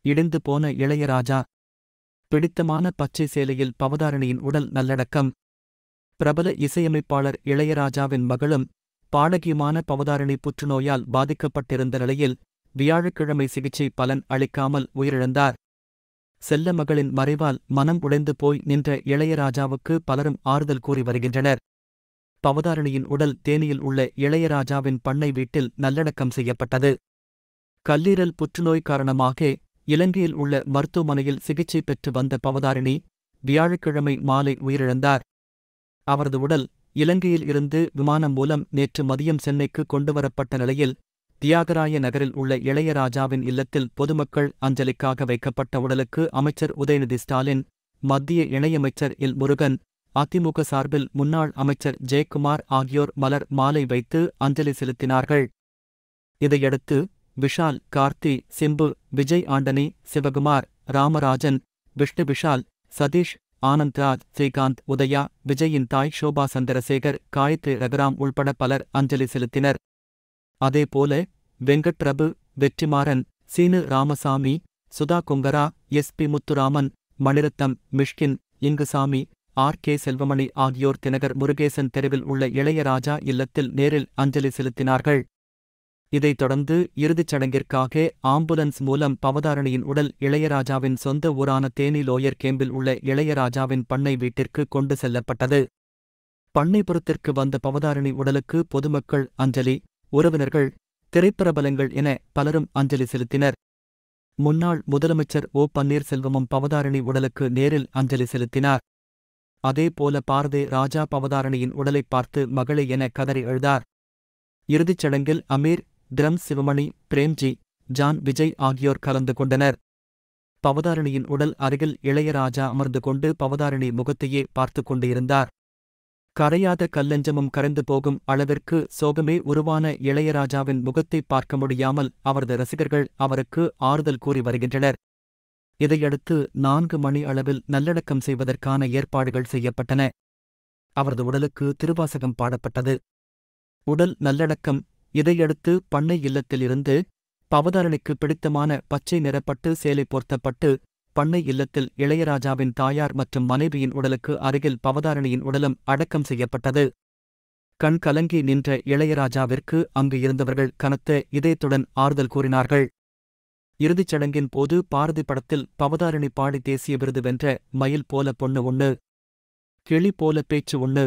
இடிந்து போன இளையராஜா பிடித்தமான பச்சை சேலையில் பவதாரணியின் உடல் நல்லடக்கம் பிரபல இசையமைப்பாளர் இளையராஜாவின் மகளும் பாடகியுமான பவதாரணி புற்றுநோயால் பாதிக்கப்பட்டிருந்த நிலையில் வியாழக்கிழமை சிகிச்சை பலன் அளிக்காமல் உயிரிழந்தார் செல்ல மகளின் மறைவால் மனம் உடைந்து போய் நின்ற இளையராஜாவுக்கு பலரும் ஆறுதல் கூறி வருகின்றனர் பவதாரணியின் உடல் தேனியில் உள்ள இளையராஜாவின் பண்ணை வீட்டில் நல்லடக்கம் செய்யப்பட்டது கல்லீரல் புற்றுநோய் காரணமாக இலங்கையில் உள்ள மருத்துவமனையில் சிகிச்சை பெற்று வந்த பவதாரிணி வியாழக்கிழமை மாலை உயிரிழந்தார் அவரது உடல் இலங்கையில் இருந்து விமானம் மூலம் நேற்று மதியம் சென்னைக்கு கொண்டுவரப்பட்ட நிலையில் தியாகராய நகரில் உள்ள இளையராஜாவின் இல்லத்தில் பொதுமக்கள் அஞ்சலிக்காக வைக்கப்பட்ட உடலுக்கு அமைச்சர் உதயநிதி ஸ்டாலின் மத்திய இணையமைச்சர் எல் முருகன் அதிமுக சார்பில் முன்னாள் அமைச்சர் ஜெயக்குமார் ஆகியோர் மலர் மாலை வைத்து அஞ்சலி செலுத்தினார்கள் இதையடுத்து விஷால் கார்த்தி சிம்பு விஜய் ஆண்டனி சிவகுமார் ராமராஜன் விஷ்ணு விஷால் சதீஷ் ஆனந்த்ராஜ் ஸ்ரீகாந்த் உதயா விஜயின் தாய் ஷோபா சந்திரசேகர் காயத்ரி ரகுராம் உள்பட பலர் அஞ்சலி செலுத்தினர் அதேபோல Venkat Prabhu Vetrimaaran Seenu Ramasamy Sudha Kongara S P Muthuraman Maniratnam Mysskin Lingusamy R K Selvamani ஆகியோர் தினகர் முருகேசன் தெருவில் உள்ள இளையராஜா இல்லத்தில் நேரில் அஞ்சலி செலுத்தினார்கள் இதைத் தொடர்ந்து இறுதிச் சடங்கிற்காக ஆம்புலன்ஸ் மூலம் பவதாரணியின் உடல் இளையராஜாவின் சொந்த ஊரான தேனி லோயர் கேம்பில் உள்ள இளையராஜாவின் பண்ணை வீட்டிற்கு கொண்டு செல்லப்பட்டது பண்ணைபுரத்திற்கு வந்த பவதாரணி உடலுக்கு பொதுமக்கள் அஞ்சலி உறவினர்கள் திரைப்பிரபலங்கள் என பலரும் அஞ்சலி செலுத்தினர் முன்னாள் முதலமைச்சர் ஓ பன்னீர்செல்வமும் பவதாரணி உடலுக்கு நேரில் அஞ்சலி செலுத்தினார் அதேபோல பாரதே ராஜா பவதாரணியின் உடலைப் பார்த்து மகளே என கதறி எழுதார் இறுதிச் சடங்கில் அமீர் திரம் சிவமணி பிரேம்ஜி ஜான் விஜய் ஆகியோர் கலந்து கொண்டனர் பவதாரணியின் உடல் அருகில் இளையராஜா அமர்ந்து கொண்டு பவதாரணி முகத்தையே பார்த்துக் கொண்டிருந்தார் கரையாத கல்லஞ்சமும் கரைந்து போகும் அளவிற்கு சோகமே உருவான இளையராஜாவின் முகத்தை பார்க்க முடியாமல் அவரது ரசிகர்கள் அவருக்கு ஆறுதல் கூறி வருகின்றனர் இதையடுத்து நான்கு மணி அளவில் நல்லடக்கம் செய்வதற்கான ஏற்பாடுகள் செய்யப்பட்டன அவரது உடலுக்கு திருவாசகம் பாடப்பட்டது உடல் நல்லடக்கம் இதையடுத்து பண்ணை இல்லத்திலிருந்து பவதாரணிக்கு பிடித்தமான பச்சை நிறப்பட்டு சேலை போர்த்தப்பட்டு பண்ணை இல்லத்தில் இளையராஜாவின் தாயார் மற்றும் மனைவியின் உடலுக்கு அருகில் பவதாரணியின் உடலும் அடக்கம் செய்யப்பட்டது கண் கலங்கி நின்ற இளையராஜாவிற்கு அங்கு இருந்தவர்கள் கனத்த இதயத்துடன் ஆறுதல் கூறினார்கள் இறுதிச் சடங்கின் போது பாரதி படத்தில் பவதாரணி பாடி தேசிய விருது வென்ற மயில் போல பொண்ணு ஒண்ணு கிளி போல பேச்சு ஒண்ணு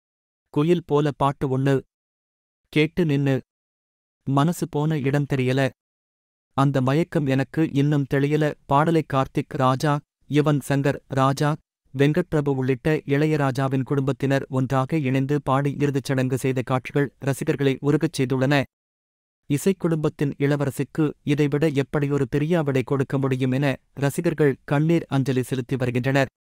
குயில் போல பாட்டு ஒண்ணு கேட்டு நின்னு மனசு போன இடம் தெரியல அந்த மயக்கம் எனக்கு இன்னும் தெளியல பாடலை கார்த்திக் ராஜா யுவன் சங்கர் ராஜா வெங்கட்பிரபு உள்ளிட்ட இளையராஜாவின் குடும்பத்தினர் ஒன்றாக இணைந்து பாடி இறுதிச் சடங்கு செய்த காட்சிகள் ரசிகர்களை உருகச் செய்துள்ளன இசைக்குடும்பத்தின் இளவரசிக்கு இதைவிட எப்படியொரு பெரியாவிடை கொடுக்க முடியும் என ரசிகர்கள் கண்ணீர் அஞ்சலி செலுத்தி வருகின்றனர்